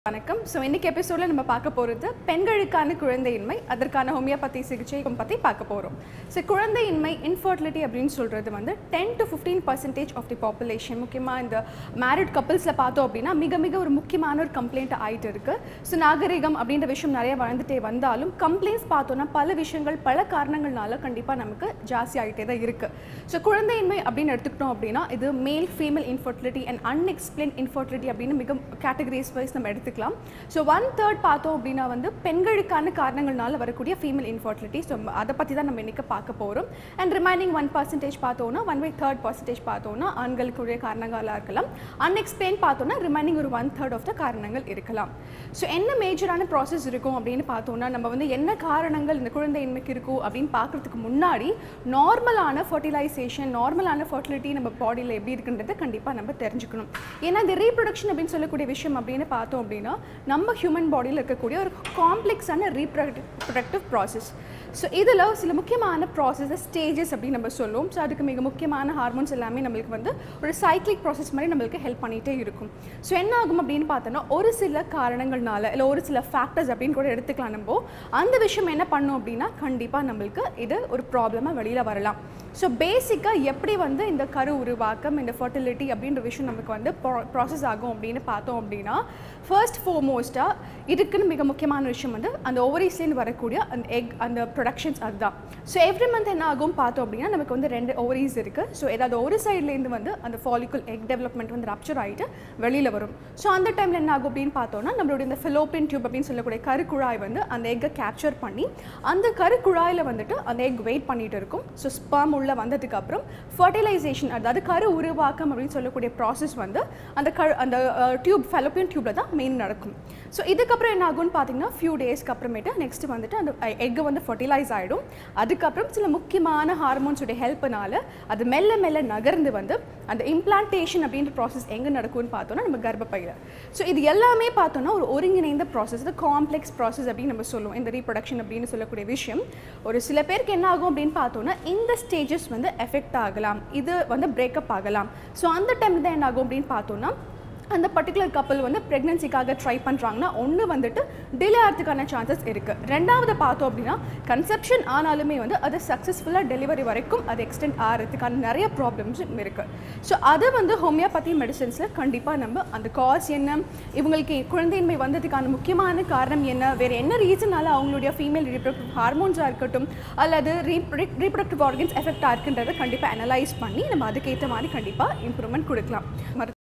வணக்கம் ஸோ இன்னைக்கு எபிசோடில் நம்ம பார்க்க போகிறது பெண்களுக்கான குழந்தையின்மை அதற்கான ஹோமியோபதி சிகிச்சை பற்றி பார்க்க போகிறோம் ஸோ குழந்தையின்மை இன்ஃபர்டிலிட்டி அப்படின்னு சொல்கிறது வந்து ten to fifteen percentage of the population முக்கியமாக இந்த மேரிட் கப்பிள்ஸில் பார்த்தோம் அப்படின்னா மிக மிக ஒரு முக்கியமான ஒரு கம்ப்ளைண்ட் ஆகிட்டு இருக்கு ஸோ நாகரிகம் அப்படின்ற விஷயம் நிறைய வளர்ந்துட்டே வந்தாலும் கம்ப்ளைண்ட்ஸ் பார்த்தோன்னா பல விஷயங்கள் பல காரணங்கள்னால கண்டிப்பாக நமக்கு ஜாஸ்தி ஆகிட்டே தான் இருக்குது ஸோ குழந்தையின்மை அப்படின்னு எடுத்துக்கிட்டோம் அப்படின்னா இது male female infertility and unexplained infertility அப்படின்னு மிக கேட்டகரிஸ் வைஸ் நம்ம எடுத்துக்கலாம் ஸோ ஒன் தேர்ட் பார்த்தோம் அப்படின்னா வந்து பெண்களுக்கான காரணங்கள்னால வரக்கூடிய ஃபீமேல் இன்ஃபர்டிலிட்டி ஸோ அதை பற்றி தான் நம்ம இன்றைக்கி பார்க்க போகிறோம் அண்ட் ரிமைனிங் ஒன் பர்சன்டேஜ் பார்த்தோன்னா ஒன் பை தேர்ட் பர்சன்டேஜ் பார்த்தோன்னா ஆண்களுக்குரிய காரணங்களாக இருக்கலாம் அன்எக்ஸ்பிளைன் பார்த்தோன்னா ரிமைனிங் ஒரு ஒன் தேர்ட் ஆஃப் த காரணங்கள் இருக்கலாம் ஸோ என்ன மேஜரான ப்ராசஸ் இருக்கும் அப்படின்னு பார்த்தோன்னா நம்ம வந்து என்ன காரணங்கள் இந்த குழந்தையின்மைக்கு இருக்கும் அப்படின்னு பார்க்குறதுக்கு முன்னாடி நார்மலான ஃபர்டிலைசேஷன் நார்மலான ஃபர்டிலிட்டி நம்ம பாடியில் எப்படி இருக்குன்றதை கண்டிப்பாக நம்ம தெரிஞ்சுக்கணும் ஏன்னா இந்த ரீப்ரொடக்ஷன் அப்படின்னு சொல்லக்கூடிய விஷயம் அப்படின்னு பார்த்தோம் அப்படின்னா நம்ம ஹியூமன் பாடியில் இருக்கக்கூடிய ஒரு காம்ப்ளெக்ஸான ரீப்ரொடக்டிவ் ப்ரொடக்டிவ் ப்ராசஸ் ஸோ இதில் சில முக்கியமான ப்ராசஸ் ஸ்டேஜஸ் அப்படின்னு நம்ம சொல்லுவோம் ஸோ அதுக்கு மிக முக்கியமான ஹார்மோன்ஸ் எல்லாமே நம்மளுக்கு வந்து ஒரு சைக்ளிக் ப்ராசஸ் மாதிரி நம்மளுக்கு ஹெல்ப் பண்ணிகிட்டே இருக்கும் ஸோ என்ன ஆகும் அப்படின்னு பார்த்தோன்னா ஒரு சில காரணங்கள்னால இல்லை ஒரு சில ஃபேக்டர்ஸ் அப்படின்னு கூட எடுத்துக்கலாம் நம்ம அந்த விஷயம் என்ன பண்ணும் அப்படின்னா கண்டிப்பாக நம்மளுக்கு இது ஒரு ப்ராப்ளமாக வெளியில் வரலாம் ஸோ பேசிக்காக எப்படி வந்து இந்த கரு உருவாக்கம் இந்த ஃபர்டிலிட்டி அப்படின்ற விஷயம் நமக்கு வந்து ப்ராசஸ் ஆகும் அப்படின்னு பார்த்தோம் அப்படின்னா ஃபர்ஸ்ட் ஃபோர்மோஸ்ட்டாக இதுக்குன்னு மிக முக்கியமான விஷயம் வந்து அந்த ஓவரிஸ்லேருந்து வரக்கூடிய அந்த எக் அந்த ப்ரொடக்ஷன்ஸ் அதுதான் ஸோ எவ்ரி மந்த் என்ன ஆகும் பார்த்தோம் அப்படின்னா நமக்கு வந்து ரெண்டு ஓவரிஸ் இருக்குது ஸோ ஏதாவது ஒரு சைட்லேருந்து வந்து அந்த ஃபாலிகுல் எக் டெவலப்மெண்ட் வந்து ரப்ச்சர் ஆகிட்டு வெளியில் வரும் ஸோ அந்த டைமில் என்ன ஆகும் அப்படின்னு பார்த்தோம்னா நம்மளுடைய இந்த ஃபிலோப்பின் டியூப் அப்படின்னு சொல்லக்கூடிய கருக்குழாய் வந்து அந்த எக்கை கேப்சர் பண்ணி அந்த கருக்குழாயில் வந்துட்டு அந்த எக் வெயிட் பண்ணிட்டு இருக்கும் ஸோ ஸ்பர்ம் உள்ள வந்ததுக்கு அப்புறம் ஃபர்டிலைசேஷன் அதாவது கரு உருவாக்கம் அப்படின்னு சொல்லக்கூடிய ப்ராசஸ் வந்து அந்த கரு அந்த டியூப் ஃபெலோப்பியன் டியூப்ல தான் மெயின் நடக்கும் ஸோ இதுக்கப்புறம் என்ன ஆகும்னு பார்த்தீங்கன்னா ஃபியூ டேஸ்க்கு அப்புறமேட்டு நெக்ஸ்ட் வந்துட்டு அந்த எக்கு வந்து ஃபர்டிலைஸ் ஆகிடும் அதுக்கப்புறம் சில முக்கியமான ஹார்மோன்ஸோட ஹெல்ப்னால அது மெல்ல மெல்ல நகர்ந்து வந்து அந்த இம்ப்ளான்டேஷன் அப்படின்ற ப்ராசஸ் எங்கே நடக்கும்னு பார்த்தோன்னா நம்ம கர்ப்பப்பையில் ஸோ இது எல்லாமே பார்த்தோன்னா ஒரு ஒருங்கிணைந்த ப்ராசஸ் இது காம்ப்ளெக்ஸ் ப்ராசஸ் அப்படின்னு நம்ம சொல்லுவோம் இந்த ரீப்ரொடக்ஷன் அப்படின்னு சொல்லக்கூடிய விஷயம் ஒரு சில பேருக்கு என்ன ஆகும் அப்படின்னு பார்த்தோன்னா இந்த ஸ்டேஜஸ் வந்து எஃபெக்ட் ஆகலாம் இது வந்து பிரேக்கப் ஆகலாம் ஸோ அந்த டைமில் தான் என்ன ஆகும் அப்படின்னு பார்த்தோன்னா அந்த பர்டிகுலர் கப்பல் வந்து ப்ரெக்னன்சிக்காக ட்ரை பண்ணுறாங்கன்னா ஒன்று வந்துட்டு டிலே ஆகிறதுக்கான சான்சஸ் இருக்குது ரெண்டாவது பார்த்தோம் அப்படின்னா கன்செப்ஷன் ஆனாலுமே வந்து அது சக்ஸஸ்ஃபுல்லாக டெலிவரி வரைக்கும் அது எக்ஸ்டெண்ட் ஆகிறதுக்கான நிறைய ப்ராப்ளம்ஸும் இருக்குது ஸோ அது வந்து ஹோமியோபதி மெடிசன்ஸில் கண்டிப்பாக நம்ம அந்த காஸ் என்ன இவங்களுக்கு குழந்தையின்மை வந்ததுக்கான முக்கியமான காரணம் என்ன வேறு என்ன ரீசனால அவங்களுடைய ஃபீமேல் ரீப்ரொடக்டிவ் ஹார்மோன்ஸாக இருக்கட்டும் அல்லது ரீப்ரொடக்டிவ் ஆர்கன்ஸ் எஃபெக்டாக இருக்குன்றதை கண்டிப்பாக அனலைஸ் பண்ணி நம்ம அதுக்கேற்ற மாதிரி கண்டிப்பாக இம்ப்ரூவ்மெண்ட் கொடுக்கலாம்